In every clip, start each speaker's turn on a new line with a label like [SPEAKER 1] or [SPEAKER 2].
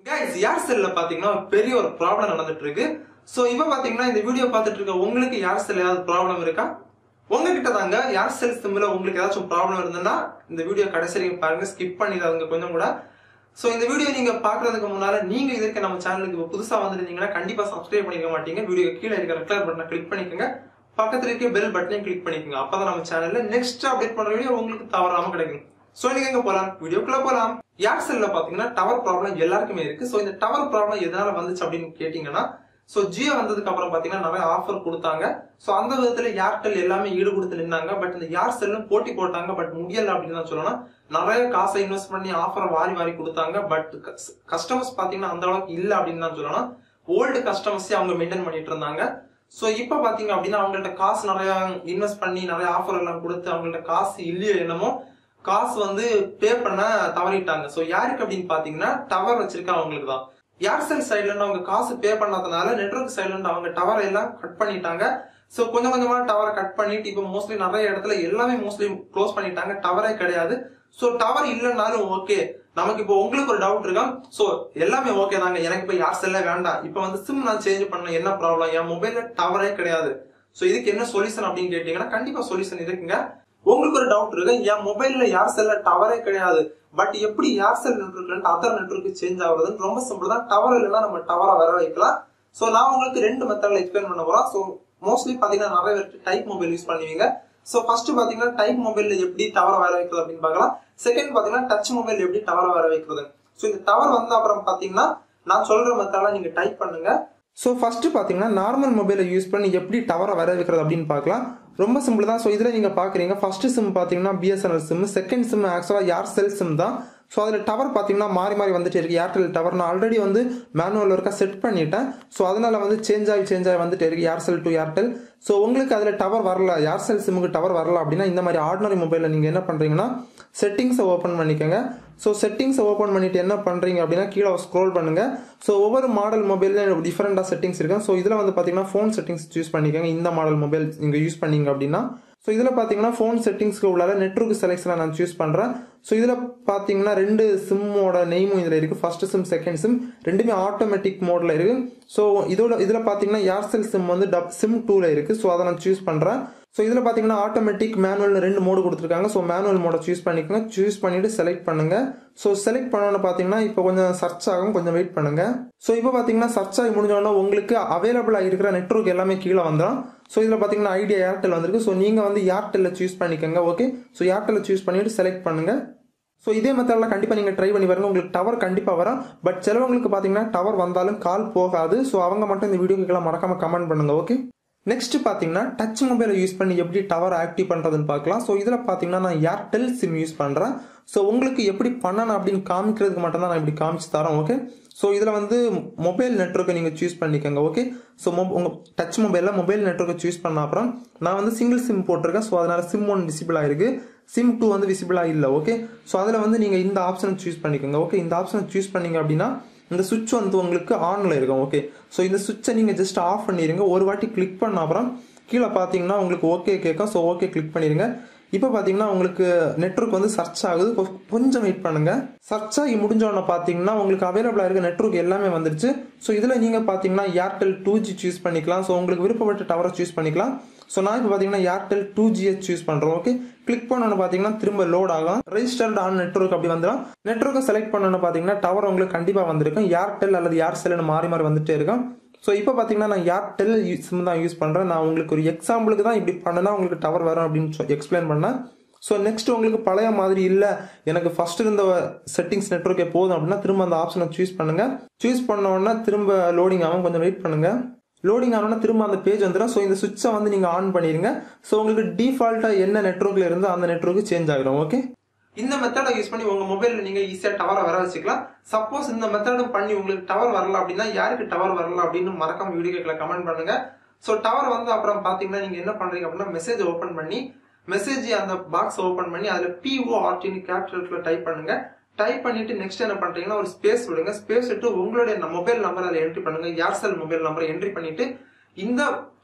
[SPEAKER 1] guys ஏர்செல்ல பாத்தீங்கன்னா ஒரு பெரிய ஒரு ப்ராப்ளம் நடந்துட்டு இருக்கு சோ இப்ப பாத்தீங்கன்னா இந்த வீடியோ பார்த்துட்டு இருக்க உங்களுக்கு ஏர்செல் ஏதாவது ப்ராப்ளம் இருக்கா உங்ககிட்ட தாங்க ஏர்செல் சிம்ல உங்களுக்கு ஏதாச்சும் ப்ராப்ளம் இருந்ததுன்னா இந்த வீடியோ கடைசி வரைக்கும் பாருங்க ஸ்கிப் பண்ணிடாதுங்க கொஞ்சம் கூட சோ இந்த வீடியோ நீங்க பாக்குறதுக்கு முன்னால நீங்க இதற்கு நம்ம சேனலுக்கு இப்போ புதுசா வந்திருந்தீங்கன்னா கண்டிப்பா சப்ஸ்கிரைப் பண்ணிக்க மாட்டீங்க வீடியோ கீழே இருக்கிற ரெட் கலர் பட்டனை கிளிக் பண்ணிக்கோங்க பக்கத்துல இருக்க பெல் பட்டனையும் கிளிக் பண்ணிக்கோங்க அப்பதான் நம்ம சேனல்ல நெக்ஸ்ட் அப்டேட் பண்ற வீடியோ உங்களுக்கு தவறாம கிடைக்கும் சோ நீங்க எங்க போலாம் வீடியோக்குள்ள போலாம் ஏர்செல்ல பாத்தீங்கன்னா டவர் ப்ராப்ளம் எல்லாருக்குமே இருக்கு சோ இந்த டவர் ப்ராப்ளம் எதனால வந்துச்சு அப்படின்னு கேட்டீங்கன்னா சோ ஜியோ வந்ததுக்கு அப்புறம் பாத்தீங்கன்னா நிறைய ஆஃபர் கொடுத்தாங்க சோ அந்த விதத்துல ஏர்டெல் எல்லாமே ஈடு கொடுத்து நின்னாங்க பட் இந்த ஏர்செல்லும் போட்டி போட்டாங்க பட் முடியல அப்படின்னு தான் சொல்லணும் நிறைய காசை இன்வெஸ்ட் பண்ணி ஆஃபரை வாரி வாரி கொடுத்தாங்க பட் கஸ்டமர்ஸ் பாத்தீங்கன்னா அந்த அளவுக்கு இல்ல அப்படின்னு தான் சொல்லணும் ஓல்டு கஸ்டமர்ஸே அவங்க மெயின்டைன் பண்ணிட்டு இருந்தாங்க சோ இப்ப பாத்தீங்க அப்படின்னா அவங்கள்ட்ட காசு நிறைய இன்வெஸ்ட் பண்ணி நிறைய ஆஃபர் எல்லாம் கொடுத்து அவங்கள்ட்ட காசு இல்லையோ என்னமோ காசு வந்து பே பண்ண தவறிட்டாங்க சோ யாருக்கு அப்படின்னு பாத்தீங்கன்னா டவர் வச்சிருக்க அவங்களுக்கு தான் ஏர்செல் சைட்ல இருந்து அவங்க காசு பே பண்ணாதனால நெட்ஒர்க் சைட்ல இருந்து அவங்க டவர் எல்லாம் கட் பண்ணிட்டாங்க சோ கொஞ்சம் கொஞ்சமா டவரை கட் பண்ணிட்டு இப்போ மோஸ்ட்லி நிறைய இடத்துல எல்லாமே மோஸ்ட்லி க்ளோஸ் பண்ணிட்டாங்க டவரே கிடையாது சோ டவர் இல்லைன்னாலும் ஓகே நமக்கு இப்போ உங்களுக்கு ஒரு டவுட் இருக்கா சோ எல்லாமே ஓகே தாங்க எனக்கு இப்போ ஏர்செல்லே வேண்டாம் இப்போ வந்து சிம் நான் சேஞ்ச் பண்ண என்ன ப்ராப்ளம் என் மொபைல்ல டவரே கிடையாது சோ இதுக்கு என்ன சொல்யூஷன் அப்படின்னு கேட்டீங்கன்னா கண்டிப்பா சொல்யூஷன் இருக்குங்க உங்களுக்கு ஒரு டவுட் இருக்கு என் மொபைல்ல ஏர்செல்ல டவரே கிடையாது பட் எப்படி ஏர்செல் நெட்ஒர்க்ல அதர் நெட்ஒர்க் சேஞ்ச் ஆகுறதுன்னு ரொம்ப சிம்பிள் தான் டவர் இல்லைன்னா நம்ம டவரை வர வைக்கலாம் சோ நான் உங்களுக்கு ரெண்டு மெத்தட்ல எக்ஸ்பிளைன் பண்ண போறோம் சோ மோஸ்ட்லி பாத்தீங்கன்னா நிறைய பேருக்கு டைப் மொபைல் யூஸ் பண்ணுவீங்க சோ ஃபர்ஸ்ட் பாத்தீங்கன்னா டைப் மொபைல்ல எப்படி டவரை வர வைக்கிறது அப்படின்னு பார்க்கலாம் செகண்ட் பாத்தீங்கன்னா டச் மொபைல் எப்படி டவரை வர வைக்கிறது சோ இந்த டவர் வந்த அப்புறம் பாத்தீங்கன்னா நான் சொல்ற மெத்தட்ல நீங்க டைப் பண்ணுங்க ஸோ ஃபர்ஸ்ட் பார்த்தீங்கன்னா நார்மல் மொபைலை யூஸ் பண்ணி எப்படி டவரை வர வைக்கிறது அப்படின்னு பார்க்கலாம் ரொம்ப சிம்பிள் தான் ஸோ இதில் நீங்கள் பார்க்குறீங்க ஃபர்ஸ்ட் சிம் பார்த்தீங்கன்னா பிஎஸ்என்எல் சிம் செகண்ட் சிம் ஆக்சுவலாக யார் செல் சிம் தான் ஸோ அதில் டவர் பார்த்தீங்கன்னா மாறி மாறி வந்துட்டு இருக்கு ஏர்டெல் டவர் நான் ஆல்ரெடி வந்து மேனுவல் ஒர்க்காக செட் பண்ணிட்டேன் ஸோ அதனால வந்து சேஞ்ச் ஆகி சேஞ்ச் ஆகி வந்துட்டு இருக்கு ஏர்செல் டு ஏர்டெல் ஸோ உங்களுக்கு அதில் டவர் வரல ஏர்செல் சிம்முக்கு டவர் வரல அப்படின்னா இந்த மாதிரி ஆர்டினரி மொபைலில் நீங்கள் என்ன பண்ணுறீங்கன்னா செட்டிங்ஸை ஓப்பன் பண்ணிக்கோங்க ஸோ செட்டிங்ஸை ஓப்பன் பண்ணிட்டு என்ன பண்ணுறீங்க அப்படின்னா கீழே ஸ்க்ரோல் பண்ணுங்க ஸோ ஒவ்வொரு மாடல் மொபைல்லையும் டிஃப்ரெண்டாக செட்டிங்ஸ் இருக்கு ஸோ இதில் வந்து பார்த்தீங்கன்னா ஃபோன் செட்டிங்ஸ் சூஸ் பண்ணிக்கோங்க இந்த மாடல் மொபைல் நீங்கள் யூஸ் பண்ணீங்க அப்படின்னா ஸோ இதில் பார்த்தீங்கன்னா ஃபோன் செட்டிங்ஸ்க்கு உள்ளார நெட்ஒர்க் செலெக்ஷனை நான் சூஸ் பண்ணுறேன் ஸோ இதில் பார்த்தீங்கன்னா ரெண்டு சிம்மோட நெய்மும் இதில் இருக்குது ஃபர்ஸ்ட் சிம் செகண்ட் சிம் ரெண்டுமே ஆட்டோமேட்டிக் மோடில் இருக்குது ஸோ இதோட இதில் பார்த்தீங்கன்னா ஏர்செல் சிம் வந்து டப் சிம் டூவில் இருக்குது ஸோ அதை நான் சூஸ் பண்ணுறேன் ஸோ இதில் பார்த்தீங்கன்னா ஆட்டோமேட்டிக் மேனுவல் ரெண்டு மோடு கொடுத்துருக்காங்க ஸோ மேனுவல் மோட சூஸ் பண்ணிக்கோங்க சூஸ் பண்ணிட்டு செலக்ட் பண்ணுங்க ஸோ செலக்ட் பண்ணோன்னு பார்த்தீங்கன்னா இப்போ கொஞ்சம் சர்ச் ஆகும் கொஞ்சம் வெயிட் பண்ணுங்க ஸோ இப்போ பார்த்தீங்கன்னா சர்ச் ஆகி முடிஞ்சோன்னா உங்களுக்கு அவைலபிளாக இருக்கிற நெட்ஒர்க் எல்லாமே கீழே வந்துடும் ஸோ இதில் பார்த்தீங்கன்னா ஐடியா ஏர்டெல் வந்திருக்கு ஸோ நீங்கள் வந்து ஏர்டெல்ல சூஸ் பண்ணிக்கோங்க ஓகே ஸோ ஏர்டெல்ல சூஸ் பண்ணிட்டு செலக்ட் பண்ணுங்க ஸோ இதே மெத்தடில் கண்டிப்பாக நீங்கள் ட்ரை பண்ணி பாருங்க உங்களுக்கு டவர் கண்டிப்பாக வரும் பட் சிலவங்களுக்கு பார்த்தீங்கன்னா டவர் வந்தாலும் கால் போகாது ஸோ அவங்க மட்டும் இந்த வீடியோக்கெல்லாம் மறக்காம கமெண்ட் பண்ணுங்க ஓகே நெக்ஸ்ட் பார்த்தீங்கன்னா டச் மொபைலை யூஸ் பண்ணி எப்படி டவர் ஆக்டிவ் பண்ணுறதுன்னு பார்க்கலாம் ஸோ இதில் பார்த்தீங்கன்னா நான் ஏர்டெல் சிம் யூஸ் பண்ணுறேன் ஸோ உங்களுக்கு எப்படி பண்ணணும் அப்படின்னு காமிக்கிறதுக்கு மட்டும்தான் நான் இப்படி காமிச்சு தரேன் ஓகே ஸோ இதில் வந்து மொபைல் நெட்ஒர்க்கை நீங்கள் சூஸ் பண்ணிக்கோங்க ஓகே ஸோ மொ உங்கள் டச் மொபைலில் மொபைல் நெட்ஒர்க்கை சூஸ் பண்ண அப்புறம் நான் வந்து சிங்கிள் சிம் போட்டிருக்கேன் ஸோ அதனால சிம் ஒன் விசிபிளாக இருக்குது சிம் டூ வந்து விசிபிளாக இல்லை ஓகே ஸோ அதில் வந்து நீங்கள் இந்த ஆப்ஷனை சூஸ் பண்ணிக்கோங்க ஓகே இந்த ஆப்ஷனை சூஸ் பண்ணீங்க அப்படின்னா இந்த சுவிட்ச் வந்து உங்களுக்கு ஆன்ல இருக்கும் ஓகே ஸோ இந்த சுவிட்சை நீங்கள் ஜஸ்ட் ஆஃப் பண்ணிடுங்க ஒரு வாட்டி கிளிக் பண்ண அப்புறம் கீழே பார்த்தீங்கன்னா உங்களுக்கு ஓகே கேட்கும் ஸோ ஓகே கிளிக் பண்ணிடுங்க இப்போ பார்த்தீங்கன்னா உங்களுக்கு நெட்ஒர்க் வந்து சர்ச் ஆகுது கொஞ்சம் வெயிட் பண்ணுங்க சர்ச் ஆகி முடிஞ்சோடனே பார்த்தீங்கன்னா உங்களுக்கு அவைலபிளாக இருக்க நெட்ஒர்க் எல்லாமே வந்துருச்சு ஸோ இதில் நீங்கள் பார்த்தீங்கன்னா ஏர்டெல் டூ ஜி சூஸ் பண்ணிக்கலாம் ஸோ உங்களுக்கு விருப்பப்பட்ட டவரை சூஸ் பண்ணிக்கலாம் ஸோ நான் இப்போ பார்த்தீங்கன்னா ஏர்டெல் டூ ஜிஎஸ் சூஸ் பண்ணுறோம் ஓகே கிளிக் பண்ணோன்னு பார்த்தீங்கன்னா திரும்ப லோட் ஆகும் ரெஜிஸ்டர்ட் ஆன் நெட்ஒர்க் அப்படி வந்துடும் நெட்ஒர்க்கை செலக்ட் பண்ணோன்னு பார்த்தீங்கன்னா டவர் உங்களுக்கு கண்டிப்பாக வந்திருக்கும் ஏர்டெல் அல்லது ஏர்செல்னு மாறி மாறி வந்துட்டே இருக்கும் ஸோ இப்போ பார்த்தீங்கன்னா நான் ஏர்டெல் சிம் தான் யூஸ் பண்ணுறேன் நான் உங்களுக்கு ஒரு எக்ஸாம்பிளுக்கு தான் இப்படி பண்ணனா உங்களுக்கு டவர் வரும் அப்படின்னு எக்ஸ்பிளைன் பண்ணேன் ஸோ நெக்ஸ்ட் உங்களுக்கு பழைய மாதிரி இல்லை எனக்கு ஃபர்ஸ்ட் இருந்த செட்டிங்ஸ் நெட்ஒர்க்கே போதும் அப்படின்னா திரும்ப அந்த ஆப்ஷனை சூஸ் பண்ணுங்க சூஸ் பண்ண உடனே திரும்ப லோடிங் ஆகும் கொஞ்சம் வெயிட் பண்ணுங்க லோடிங் ஆனோன்னா திரும்ப அந்த பேஜ் வந்துடும் ஸோ இந்த சுவிட்சை வந்து நீங்கள் ஆன் பண்ணிடுங்க ஸோ உங்களுக்கு டிஃபால்ட்டாக என்ன நெட்ஒர்க்கில் இருந்தோ அந்த நெட்ஒர்க்கு சேஞ்ச் ஆகிடும் ஓகே இந்த மெத்தடை யூஸ் பண்ணி உங்க மொபைல்ல நீங்க ஈஸியா டவரை வர வச்சுக்கலாம் சப்போஸ் இந்த மெத்தடும் பண்ணி உங்களுக்கு டவர் வரல அப்படின்னா யாருக்கு டவர் வரல அப்படின்னு மறக்காம வீடியோக்களை கமெண்ட் பண்ணுங்க ஸோ டவர் வந்து அப்புறம் பாத்தீங்கன்னா நீங்க என்ன பண்றீங்க அப்படின்னா மெசேஜ் ஓப்பன் பண்ணி மெசேஜ் அந்த பாக்ஸ் ஓப்பன் பண்ணி அதுல பிஓ ஆர்டின்னு கேபிட்டல்ல டைப் பண்ணுங்க டைப் பண்ணிட்டு நெக்ஸ்ட் என்ன பண்றீங்கன்னா ஒரு ஸ்பேஸ் விடுங்க ஸ்பேஸ் விட்டு உங்களுடைய மொபைல் நம்பர் அதில் என்ட்ரி பண்ணுங்க ஏர்செல் மொபைல் நம்பரை என்ட்ரி பண்ணிட்டு இந்த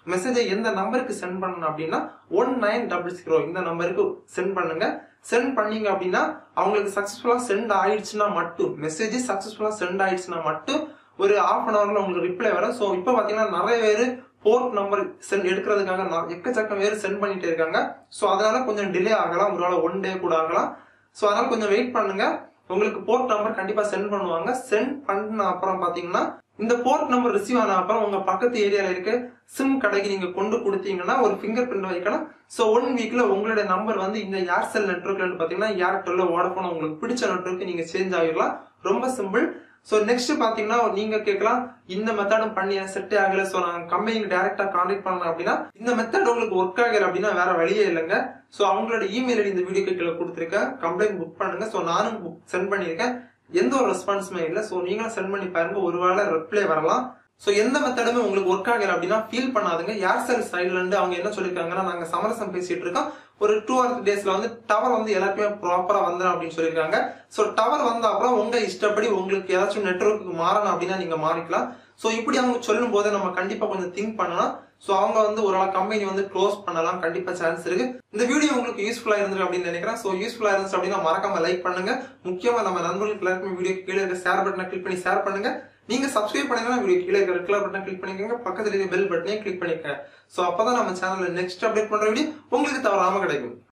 [SPEAKER 1] மெசேஜை எந்த நம்பருக்கு சென்ட் பண்ணணும் அப்படின்னா ஒன் நைன் டபுள் ஜீரோ இந்த நம்பருக்கு சென்ட் பண்ணுங்க சென்ட் பண்ணீங்க அப்படின்னா அவங்களுக்கு சக்சஸ்ஃபுல்லா சென்ட் ஆயிடுச்சுன்னா மட்டும் மெசேஜ் சக்சஸ்ஃபுல்லா சென்ட் ஆயிடுச்சுன்னா மட்டும் ஒரு ஹாஃப் அன் ஹவர்ல உங்களுக்கு ரிப்ளை வரும் ஸோ இப்போ பாத்தீங்கன்னா நிறைய பேர் போர்ட் நம்பர் சென்ட் எடுக்கிறதுக்காக நா- எக்கச்சக்கம் பேர் சென்ட் பண்ணிட்டு இருக்காங்க ஸோ அதனால கொஞ்சம் டிலே ஆகலாம் ஒருவேளை ஒன் டே கூட ஆகலாம் ஸோ அதனால கொஞ்சம் வெயிட் பண்ணுங்க உங்களுக்கு போர்ட் நம்பர் கண்டிப்பா சென்ட் பண்ணுவாங்க சென்ட் பண்ண அப்புறம் பாத்தீங்கன்னா இந்த போர்ட் நம்பர் ரிசீவ் ஆன அப்புறம் உங்க பக்கத்து ஏரியால இருக்க சிம் கடைக்கு நீங்க கொண்டு கொடுத்தீங்கன்னா ஒரு ஃபிங்கர் பிரிண்ட் வைக்கலாம் ஸோ ஒன் வீக்ல உங்களுடைய நம்பர் வந்து இந்த ஏர்செல் நெட்ஒர்க்ல பாத்தீங்கன்னா ஏர்டெல்ல வோடஃபோன் உங்களுக்கு பிடிச்ச நெட்ஒர்க் நீங்க சேஞ்ச் ஆகிடலாம் ரொம்ப சிம்பிள் ஸோ நெக்ஸ்ட் பாத்தீங்கன்னா நீங்க கேட்கலாம் இந்த மெத்தடும் பண்ணி செட் ஆகல ஸோ நான் கம்பெனிக்கு டைரக்டா கான்டாக்ட் பண்ணலாம் அப்படின்னா இந்த மெத்தட் உங்களுக்கு ஒர்க் ஆகல அப்படின்னா வேற வழியே இல்லைங்க ஸோ அவங்களோட இமெயில் ஐடி இந்த வீடியோ கீழே கொடுத்துருக்கேன் கம்ப்ளைண்ட் புக் பண்ணுங்க ஸோ நானும் புக் சென்ட் பண்ணியிருக்கேன் எந்த ஒரு ரெஸ்பான்ஸுமே இல்லை ஸோ நீங்களும் சென்ட் பண்ணி பாருங்க ஒருவேளை ரிப்ளை வரலாம் ஸோ எந்த மெத்தடுமே உங்களுக்கு ஒர்க் ஆகல அப்படின்னா ஃபீல் பண்ணாதுங்க ஏர்செல் சைட்ல இருந்து அவங்க என்ன சொல்லியிருக்காங்கன்னா நாங்க சமரசம் பேசிட்டு இருக்கோம் ஒரு டூ ஆர் டேஸ்ல வந்து டவர் வந்து எல்லாருக்குமே ப்ராப்பரா வந்துடும் அப்படின்னு சொல்லியிருக்காங்க ஸோ டவர் வந்த அப்புறம் உங்க இஷ்டப்படி உங்களுக்கு ஏதாச்சும் நெட்ஒர்க்கு மாறணும் அப்படின்னா நீங்க மாறிக்கலாம் ஸோ இப்படி அவங்க சொல்லும் போது நம்ம கண்டிப்பா கொஞ்சம் திங்க் பண்ணலாம் ஸோ அவங்க வந்து ஒரு கம்பெனி வந்து க்ளோஸ் பண்ணலாம் கண்டிப்பா சான்ஸ் இருக்கு இந்த வீடியோ உங்களுக்கு யூஸ்ஃபுல்லா இருந்திருக்கு அப்படின்னு நினைக்கிறேன் ஸோ யூஸ்ஃபுல்லா இருந்துச்சு அப்படின்னா மறக்காம லைக் பண்ணுங்க முக்கியமா நம்ம நண்பர்களுக்கு எல்லாருக்குமே வீடியோ கீழே இருக்க ஷேர் பட்டனை கிளிக் பண்ணி ஷேர் பண்ணுங்க நீங்க சப்ஸ்கிரைப் பண்ணீங்கன்னா வீடியோ கீழே இருக்க ரெட் கலர் பட்டனை கிளிக் பண்ணிக்கோங்க பக்கத்துல இருக்க பெல் பட்டனையும் கிளிக் பண்ணிக்கோங்க ஸோ அப்பதான் நம்ம சேனல்ல நெக்ஸ்ட் அப்டேட் பண்ற வீடியோ உங்களுக்கு தவறாம கிடைக்கும்